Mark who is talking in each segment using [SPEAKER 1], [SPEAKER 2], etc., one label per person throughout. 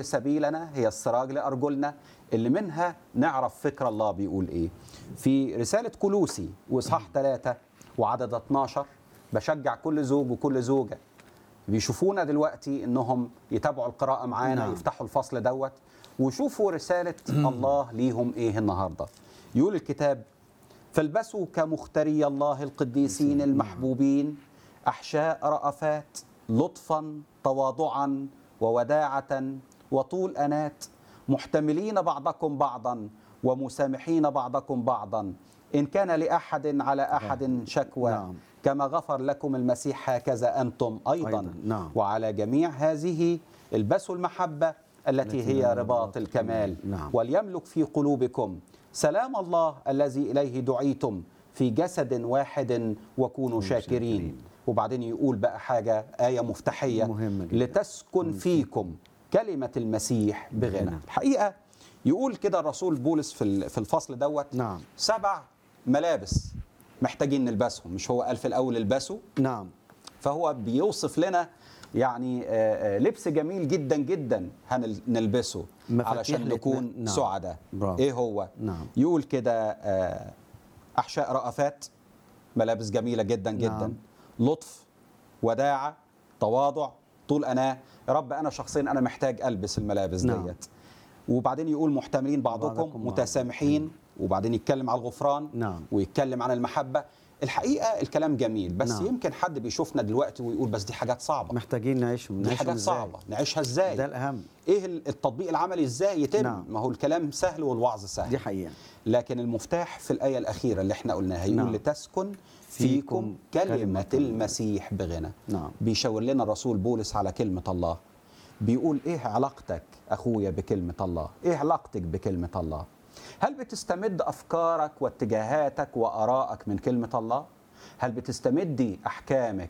[SPEAKER 1] لسبيلنا هي السراج لأرجلنا اللي منها نعرف فكر الله بيقول إيه في رسالة كلوسي وإصحاح 3 وعدد 12 بشجع كل زوج وكل زوجة بيشوفونا دلوقتي انهم يتابعوا القراءة معانا
[SPEAKER 2] نعم.
[SPEAKER 1] نعم. يفتحوا الفصل دوت ويشوفوا رسالة الله ليهم ايه النهاردة يقول الكتاب فالبسوا كمختاري الله القديسين المحبوبين احشاء رأفات لطفا تواضعا ووداعة وطول انات محتملين بعضكم بعضا ومسامحين بعضكم بعضا ان كان لاحد على احد شكوى
[SPEAKER 2] نعم.
[SPEAKER 1] كما غفر لكم المسيح هكذا انتم ايضا,
[SPEAKER 2] أيضاً، نعم.
[SPEAKER 1] وعلى جميع هذه البسوا المحبه التي
[SPEAKER 2] التي
[SPEAKER 1] هي
[SPEAKER 2] هي
[SPEAKER 1] رباط
[SPEAKER 2] رباط
[SPEAKER 1] الكمال
[SPEAKER 2] الكمال. نعم.
[SPEAKER 1] وليملك في قلوبكم سلام الله الذي اليه دعيتم في جسد واحد وكونوا شاكرين
[SPEAKER 2] شاكرين.
[SPEAKER 1] وبعدين يقول بقى حاجه ايه مفتاحيه
[SPEAKER 2] مهمة جداً.
[SPEAKER 1] لتسكن فيكم كلمه المسيح بغنى
[SPEAKER 2] بغنى.
[SPEAKER 1] الحقيقه يقول كده الرسول بولس في ال- في الفصل دوت
[SPEAKER 2] نعم.
[SPEAKER 1] سبع ملابس محتاجين نلبسهم مش هو قال في الاول البسوا
[SPEAKER 2] نعم
[SPEAKER 1] فهو بيوصف لنا يعني آه، آه، لبس جميل جدا جدا هنلبسه
[SPEAKER 2] مفاتيح
[SPEAKER 1] علشان
[SPEAKER 2] لاتنا-
[SPEAKER 1] نكون
[SPEAKER 2] نعم.
[SPEAKER 1] سعداء
[SPEAKER 2] برافو.
[SPEAKER 1] ايه هو
[SPEAKER 2] نعم.
[SPEAKER 1] يقول كده آه، احشاء رأفات ملابس جميله جدا جدا
[SPEAKER 2] نعم.
[SPEAKER 1] لطف وداعه تواضع طول انا يا رب انا شخصيا انا محتاج البس الملابس
[SPEAKER 2] نعم.
[SPEAKER 1] ديت وبعدين يقول محتملين بعضكم,
[SPEAKER 2] بعضكم بعض.
[SPEAKER 1] متسامحين وبعدين يتكلم على الغفران
[SPEAKER 2] نعم.
[SPEAKER 1] ويتكلم عن المحبه الحقيقه الكلام جميل بس
[SPEAKER 2] نعم.
[SPEAKER 1] يمكن حد بيشوفنا دلوقتي ويقول بس دي حاجات صعبه
[SPEAKER 2] محتاجين نعيشهم
[SPEAKER 1] دي
[SPEAKER 2] نعيشهم
[SPEAKER 1] حاجات
[SPEAKER 2] إزاي؟
[SPEAKER 1] صعبه نعيشها ازاي
[SPEAKER 2] ده الأهم
[SPEAKER 1] ايه ال- التطبيق العملي ازاي يتم
[SPEAKER 2] نعم.
[SPEAKER 1] ما هو الكلام سهل والوعظ سهل
[SPEAKER 2] دي حقيقة
[SPEAKER 1] لكن المفتاح في الآية الأخيرة اللي احنا قلناها يقول
[SPEAKER 2] نعم.
[SPEAKER 1] لتسكن
[SPEAKER 2] فيكم
[SPEAKER 1] فيكم كلمة
[SPEAKER 2] كلمة
[SPEAKER 1] المسيح بغنى
[SPEAKER 2] نعم.
[SPEAKER 1] بيشاور لنا الرسول بولس على كلمة الله بيقول ايه علاقتك أخويا بكلمة الله ايه علاقتك بكلمة الله هل بتستمد أفكارك واتجاهاتك وآرائك من كلمة الله هل بتستمدي أحكامك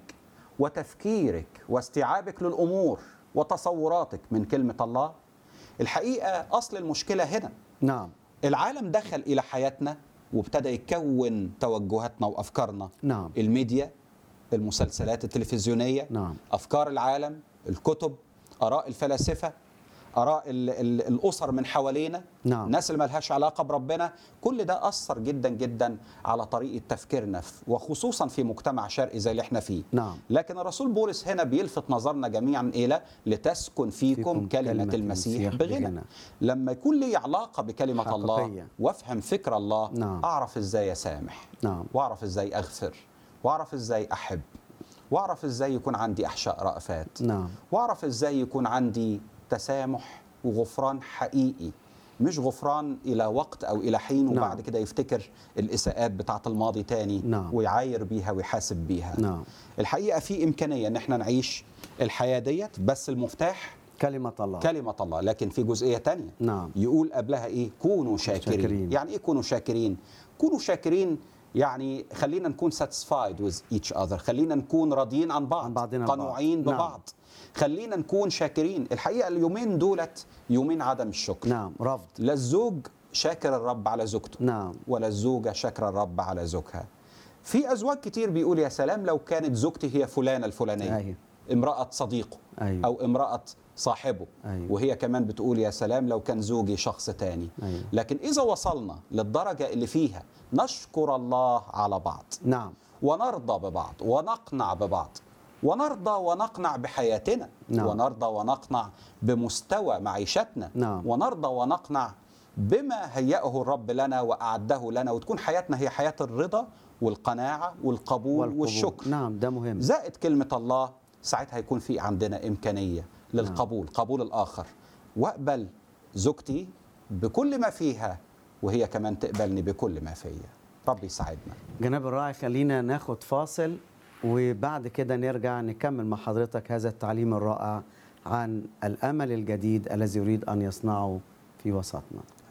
[SPEAKER 1] وتفكيرك واستيعابك للأمور وتصوراتك من كلمة الله الحقيقة أصل المشكلة هنا
[SPEAKER 2] نعم
[SPEAKER 1] العالم دخل الى حياتنا وابتدى يكون توجهاتنا وافكارنا
[SPEAKER 2] نعم.
[SPEAKER 1] الميديا المسلسلات التلفزيونيه
[SPEAKER 2] نعم.
[SPEAKER 1] افكار العالم الكتب اراء الفلاسفه اراء ال ال الاسر من حوالينا
[SPEAKER 2] نعم.
[SPEAKER 1] الناس اللي ملهاش علاقه بربنا كل ده اثر جدا جدا على طريقه تفكيرنا ف- وخصوصا في مجتمع شرقي زي اللي احنا فيه
[SPEAKER 2] نعم.
[SPEAKER 1] لكن الرسول بولس هنا بيلفت نظرنا جميعا الى لتسكن فيكم,
[SPEAKER 2] فيكم
[SPEAKER 1] كلمه,
[SPEAKER 2] كلمة
[SPEAKER 1] المسيح,
[SPEAKER 2] المسيح
[SPEAKER 1] بغنى.
[SPEAKER 2] بغنى.
[SPEAKER 1] لما يكون لي علاقه بكلمه الله
[SPEAKER 2] حقيقية.
[SPEAKER 1] وافهم فكر الله
[SPEAKER 2] نعم.
[SPEAKER 1] اعرف ازاي اسامح
[SPEAKER 2] نعم.
[SPEAKER 1] واعرف ازاي اغفر واعرف ازاي احب واعرف ازاي يكون عندي احشاء رأفات
[SPEAKER 2] نعم.
[SPEAKER 1] واعرف ازاي يكون عندي تسامح وغفران حقيقي مش غفران الى وقت او الى حين
[SPEAKER 2] نعم.
[SPEAKER 1] وبعد كده يفتكر الاساءات بتاعه الماضي تاني
[SPEAKER 2] نعم.
[SPEAKER 1] ويعاير بيها ويحاسب بيها
[SPEAKER 2] نعم.
[SPEAKER 1] الحقيقه في امكانيه ان احنا نعيش الحياه ديت بس المفتاح
[SPEAKER 2] كلمة الله
[SPEAKER 1] كلمة الله لكن في جزئية تانية
[SPEAKER 2] نعم.
[SPEAKER 1] يقول قبلها إيه كونوا شاكرين,
[SPEAKER 2] شاكرين.
[SPEAKER 1] يعني إيه كونوا شاكرين كونوا شاكرين يعني خلينا نكون satisfied with each other خلينا نكون راضيين عن بعض
[SPEAKER 2] عن بعضنا البعض.
[SPEAKER 1] قنوعين
[SPEAKER 2] نعم.
[SPEAKER 1] ببعض خلينا نكون شاكرين الحقيقة اليومين دولت يومين عدم الشكر
[SPEAKER 2] نعم رفض
[SPEAKER 1] لا الزوج شاكر الرب على زوجته
[SPEAKER 2] نعم
[SPEAKER 1] ولا الزوجة شاكرة الرب على زوجها في أزواج كتير بيقول يا سلام لو كانت زوجتي هي فلانة الفلانية
[SPEAKER 2] أيوه.
[SPEAKER 1] امرأة صديقه
[SPEAKER 2] أيوه.
[SPEAKER 1] أو امرأة صاحبه
[SPEAKER 2] أيوه.
[SPEAKER 1] وهي كمان بتقول يا سلام لو كان زوجي شخص تاني
[SPEAKER 2] أيوه.
[SPEAKER 1] لكن إذا وصلنا للدرجة اللي فيها نشكر الله على بعض
[SPEAKER 2] نعم
[SPEAKER 1] ونرضى ببعض ونقنع ببعض ونرضى ونقنع بحياتنا
[SPEAKER 2] نعم.
[SPEAKER 1] ونرضى ونقنع بمستوى معيشتنا
[SPEAKER 2] نعم.
[SPEAKER 1] ونرضى ونقنع بما هيأه الرب لنا وأعده لنا وتكون حياتنا هي حياة الرضا والقناعة والقبول,
[SPEAKER 2] والقبول.
[SPEAKER 1] والشكر
[SPEAKER 2] نعم ده مهم
[SPEAKER 1] زائد كلمة الله ساعتها يكون في عندنا إمكانية للقبول قبول الآخر وأقبل زوجتي بكل ما فيها وهي كمان تقبلني بكل ما فيا ربي يساعدنا
[SPEAKER 2] جناب الراعي خلينا ناخد فاصل وبعد كده نرجع نكمل مع حضرتك هذا التعليم الرائع عن الامل الجديد الذي يريد ان يصنعه في وسطنا